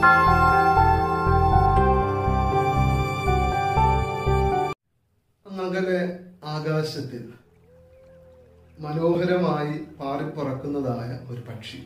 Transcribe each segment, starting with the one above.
നഗലെ ആകാശത്തിൽ മനോഹരമായി പാറിപ്പറക്കുന്നതായ ഒരു പക്ഷി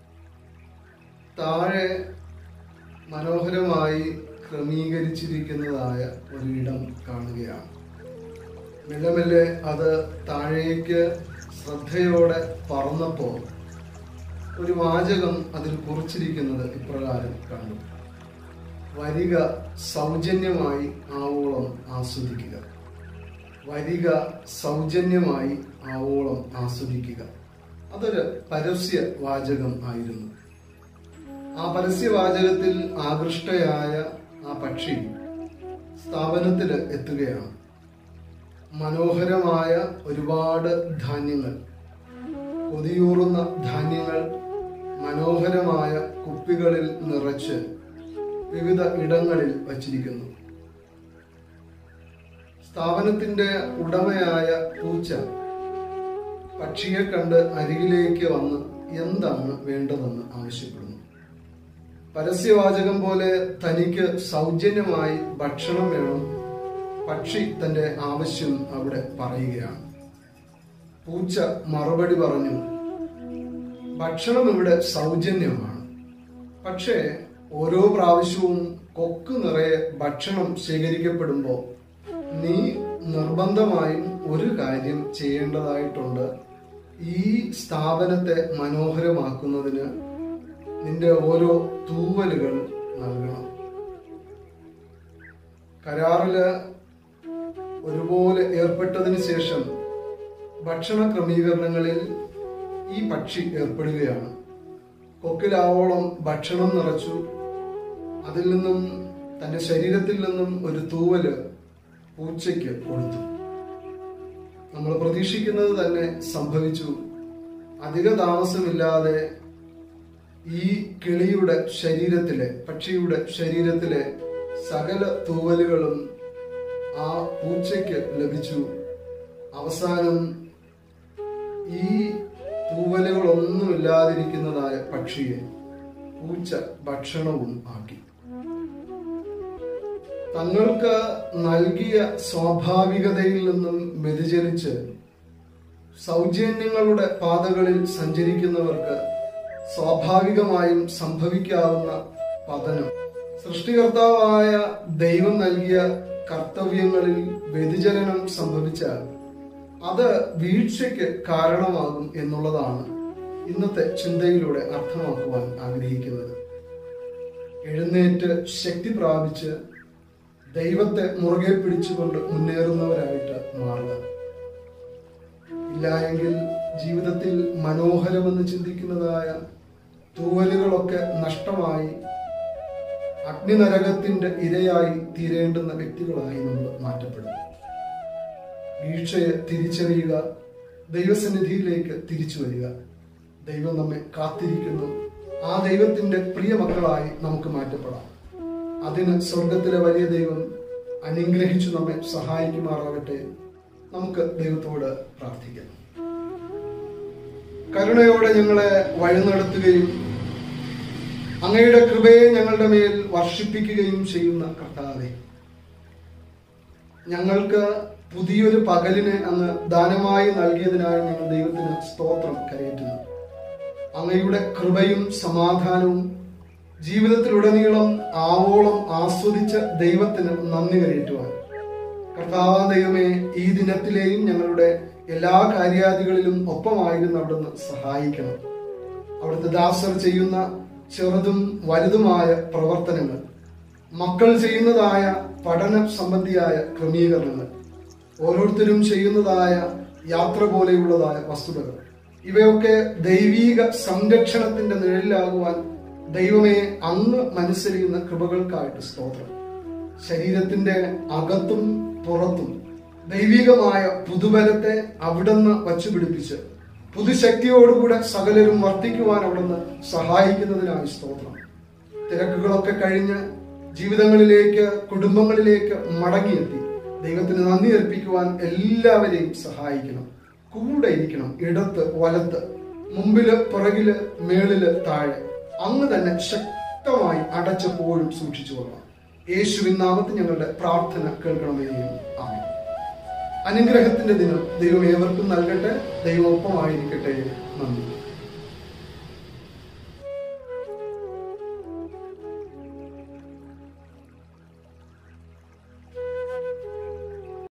താഴെ മനോഹരമായി ക്രമീകരിച്ചിരിക്കുന്നതായ ഒരിടം കാണുകയാണ് മെല്ലെ മെല്ലെ അത് താഴേക്ക് ശ്രദ്ധയോടെ പറന്നപ്പോൾ ഒരു വാചകം അതിൽ കുറിച്ചിരിക്കുന്നത് ഇപ്രകാരം കണ്ടു വരിക സൗജന്യമായി ആവോളം ആസ്വദിക്കുക വരിക സൗജന്യമായി ആവോളം ആസ്വദിക്കുക അതൊരു പരസ്യ വാചകം ആയിരുന്നു ആ പരസ്യവാചകത്തിൽ ആകൃഷ്ടയായ ആ പക്ഷി സ്ഥാപനത്തിൽ എത്തുകയാണ് മനോഹരമായ ഒരുപാട് ധാന്യങ്ങൾ കൊതിയൂറുന്ന ധാന്യങ്ങൾ മനോഹരമായ കുപ്പികളിൽ നിറച്ച് വിവിധ ഇടങ്ങളിൽ വച്ചിരിക്കുന്നു സ്ഥാപനത്തിന്റെ ഉടമയായ പൂച്ച പക്ഷിയെ കണ്ട് അരികിലേക്ക് വന്ന് എന്താണ് വേണ്ടതെന്ന് ആവശ്യപ്പെടുന്നു പരസ്യവാചകം പോലെ തനിക്ക് സൗജന്യമായി ഭക്ഷണം വേണം പക്ഷി തന്റെ ആവശ്യം അവിടെ പറയുകയാണ് പൂച്ച മറുപടി പറഞ്ഞു ഭക്ഷണം ഇവിടെ സൗജന്യമാണ് പക്ഷേ ഓരോ പ്രാവശ്യവും കൊക്ക് നിറയെ ഭക്ഷണം ശേഖരിക്കപ്പെടുമ്പോൾ നീ നിർബന്ധമായും ഒരു കാര്യം ചെയ്യേണ്ടതായിട്ടുണ്ട് ഈ സ്ഥാപനത്തെ മനോഹരമാക്കുന്നതിന് നിന്റെ ഓരോ തൂവലുകൾ നൽകണം കരാറില് ഒരുപോലെ ഏർപ്പെട്ടതിന് ശേഷം ഭക്ഷണ ക്രമീകരണങ്ങളിൽ ഈ പക്ഷി ഏർപ്പെടുകയാണ് കൊക്കിലാവോളം ഭക്ഷണം നിറച്ചു അതിൽ നിന്നും തന്റെ ശരീരത്തിൽ നിന്നും ഒരു തൂവല് പൂച്ചയ്ക്ക് കൊടുത്തു നമ്മൾ പ്രതീക്ഷിക്കുന്നത് തന്നെ സംഭവിച്ചു അധിക താമസമില്ലാതെ ഈ കിളിയുടെ ശരീരത്തിലെ പക്ഷിയുടെ ശരീരത്തിലെ സകല തൂവലുകളും ആ പൂച്ചയ്ക്ക് ലഭിച്ചു അവസാനം ഈ തൂവലുകളൊന്നുമില്ലാതിരിക്കുന്നതായ പക്ഷിയെ പൂച്ച ഭക്ഷണവും ആക്കി തങ്ങൾക്ക് നൽകിയ സ്വാഭാവികതയിൽ നിന്നും വ്യതിചലിച്ച് സൗജന്യങ്ങളുടെ പാതകളിൽ സഞ്ചരിക്കുന്നവർക്ക് സ്വാഭാവികമായും സംഭവിക്കാവുന്ന പതനം സൃഷ്ടികർത്താവായ ദൈവം നൽകിയ കർത്തവ്യങ്ങളിൽ വ്യതിചലനം സംഭവിച്ചാൽ അത് വീഴ്ചയ്ക്ക് കാരണമാകും എന്നുള്ളതാണ് ഇന്നത്തെ ചിന്തയിലൂടെ അർത്ഥമാക്കുവാൻ ആഗ്രഹിക്കുന്നത് എഴുന്നേറ്റ് ശക്തി പ്രാപിച്ച് ദൈവത്തെ മുറുകെ പിടിച്ചുകൊണ്ട് മുന്നേറുന്നവരായിട്ട് മാറുക ഇല്ല എങ്കിൽ ജീവിതത്തിൽ മനോഹരമെന്ന് ചിന്തിക്കുന്നതായ തൂവലുകളൊക്കെ നഷ്ടമായി അഗ്നിനരകത്തിന്റെ ഇരയായി തീരേണ്ടുന്ന വ്യക്തികളായി നമ്മൾ മാറ്റപ്പെടും വീഴ്ചയെ തിരിച്ചറിയുക ദൈവസന്നിധിയിലേക്ക് തിരിച്ചു വരിക ദൈവം നമ്മെ കാത്തിരിക്കുന്നു ആ ദൈവത്തിന്റെ പ്രിയ മക്കളായി നമുക്ക് മാറ്റപ്പെടാം അതിന് സ്വർഗത്തിലെ വലിയ ദൈവം അനുഗ്രഹിച്ചു നമ്മെ സഹായിക്കുമാറാകട്ടെ നമുക്ക് ദൈവത്തോട് പ്രാർത്ഥിക്കാം കരുണയോടെ ഞങ്ങളെ വഴി നടത്തുകയും അങ്ങയുടെ കൃപയെ ഞങ്ങളുടെ മേൽ വർഷിപ്പിക്കുകയും ചെയ്യുന്ന കർത്താവെ ഞങ്ങൾക്ക് പുതിയൊരു പകലിനെ അങ്ങ് ദാനമായി നൽകിയതിനായി ഞങ്ങൾ ദൈവത്തിന് സ്തോത്രം കരയറ്റുന്നു അങ്ങയുടെ കൃപയും സമാധാനവും ജീവിതത്തിലുടനീളം ആവോളം ആസ്വദിച്ച ദൈവത്തിന് നന്ദി കരയറ്റുവാൻ കർത്താവ് ദൈവമേ ഈ ദിനത്തിലെയും ഞങ്ങളുടെ എല്ലാ കാര്യാദികളിലും ഒപ്പമായിരുന്നു അവിടുന്ന് സഹായിക്കണം അവിടുത്തെ ദാസർ ചെയ്യുന്ന ചെറുതും വലുതുമായ പ്രവർത്തനങ്ങൾ മക്കൾ ചെയ്യുന്നതായ പഠന സംബന്ധിയായ ക്രമീകരണങ്ങൾ ഓരോരുത്തരും ചെയ്യുന്നതായ യാത്ര പോലെയുള്ളതായ വസ്തുതകൾ ഇവയൊക്കെ ദൈവീക സംരക്ഷണത്തിന്റെ നിഴലിലാകുവാൻ ദൈവമേ അങ്ങ് മനസ്സരിയുന്ന കൃപകൾക്കായിട്ട് സ്തോത്രം ശരീരത്തിന്റെ അകത്തും പുറത്തും ദൈവികമായ പുതുബലത്തെ അവിടുന്ന് വച്ചുപിടിപ്പിച്ച് പുതുശക്തിയോടുകൂടെ സകലരും വർദ്ധിക്കുവാൻ അവിടുന്ന് സഹായിക്കുന്നതിനായി സ്തോത്രം തിരക്കുകളൊക്കെ കഴിഞ്ഞ് ജീവിതങ്ങളിലേക്ക് കുടുംബങ്ങളിലേക്ക് മടങ്ങിയെത്തി ദൈവത്തിന് നന്ദി അർപ്പിക്കുവാൻ എല്ലാവരെയും സഹായിക്കണം കൂടെ ഇരിക്കണം ഇടത്ത് വലത്ത് മുമ്പില് പുറകില് മേളില് താഴെ അങ്ങ് തന്നെ ശക്തി ശക്തമായി അടച്ചപ്പോഴും സൂക്ഷിച്ചു കൊള്ളാം യേശുവിൻ നാമത്തിൽ ഞങ്ങളുടെ പ്രാർത്ഥന കേൾക്കണമേ ആമേൻ അനുഗ്രഹത്തിന്റെ ദിനം ദൈവം ഏവർക്കും നൽകട്ടെ ദൈവം ഒപ്പമായിരിക്കട്ടെ നന്ദി